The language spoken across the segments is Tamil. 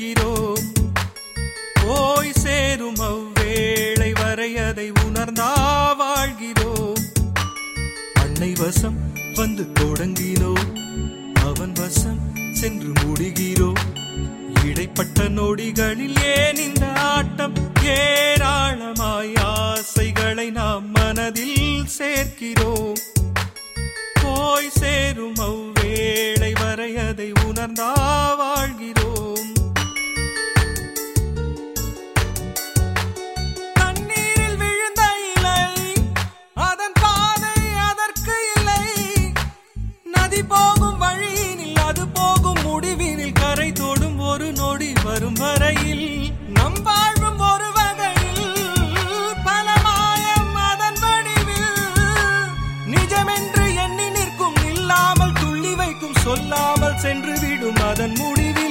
சேர்க்கிறோம் போய் சேரும் அவ்வேளை வரை அதை உணர்ந்தா வாழ்கிறோம் அன்னை வசம் வந்து தொடங்கினோம் அவன் வசம் சென்று முடிகிறோம் இடைப்பட்ட நொடிகளில் ஏன் இந்த ஆட்டம் ஏராளமாய் ஆசைகளை நாம் மனதில் சேர்க்கிறோம் போய் சேரும் அவ்வேளை வரை அதை உணர்ந்தா வாழ்கிறோம் தண்ணீரில் விழுந்த இலை அதன் பாதை அதற்கு இல்லை நதி போகும் வழியினில் அது போகும் முடிவினில் கரை தொடும் ஒரு நொடி வரும் வரையில் நம் வாழ்வும் ஒரு வகையில் பல மாயம் அதன் வடிவில் நிஜமென்று எண்ணி நிற்கும் இல்லாமல் துள்ளி வைக்கும் சொல்லாமல் சென்று விடும் அதன் முடிவில்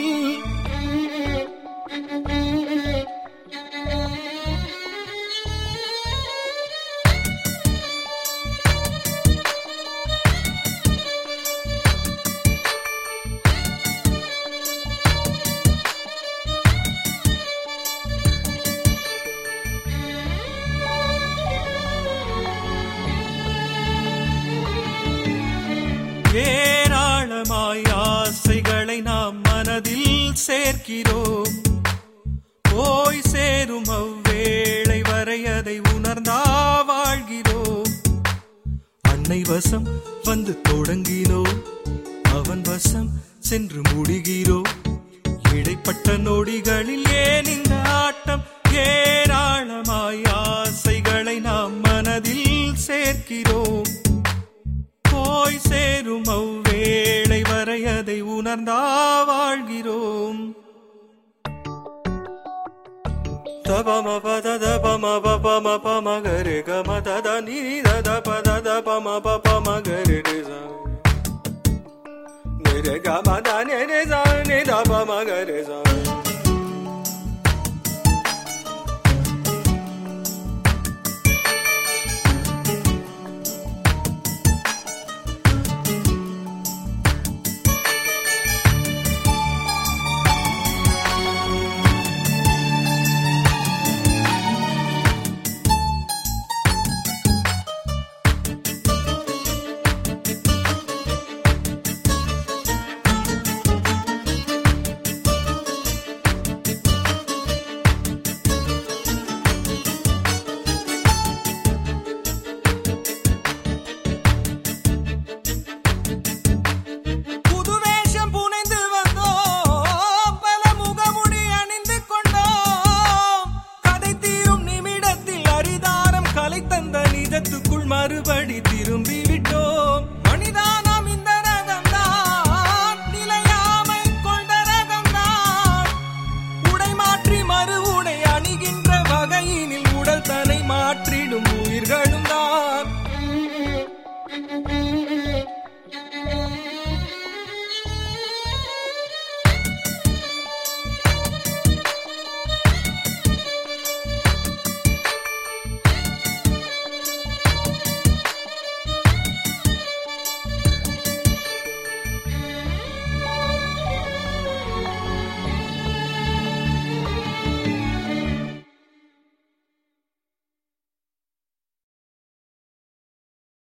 ஏராளமாய் ஆசைகளை நாம் மனதில் சேர்க்கிறோம் போய் சேரும் அவ்வேளை வரை அதை உணர்ந்தா வாழ்கிறோம் அன்னை வசம் வந்து தொடங்கினோம் அவன் வசம் சென்று முடிகிறோம் இடைப்பட்ட நொடிகளில் ஏன் இந்த ஆட்டம் ஏராளமாய் ஆசைகளை நாம் மனதில் சேர்க்கிறோம் போய் சேரும் அவ்வேளை வரை அதை உணர்ந்தா வாழ்கிறோம் தபம பத தபம பபம பமகரு கம தத நிரி தத பத தபம பபமகரு ரிசா நிர கம த நிரி சா நி தபமகரு சா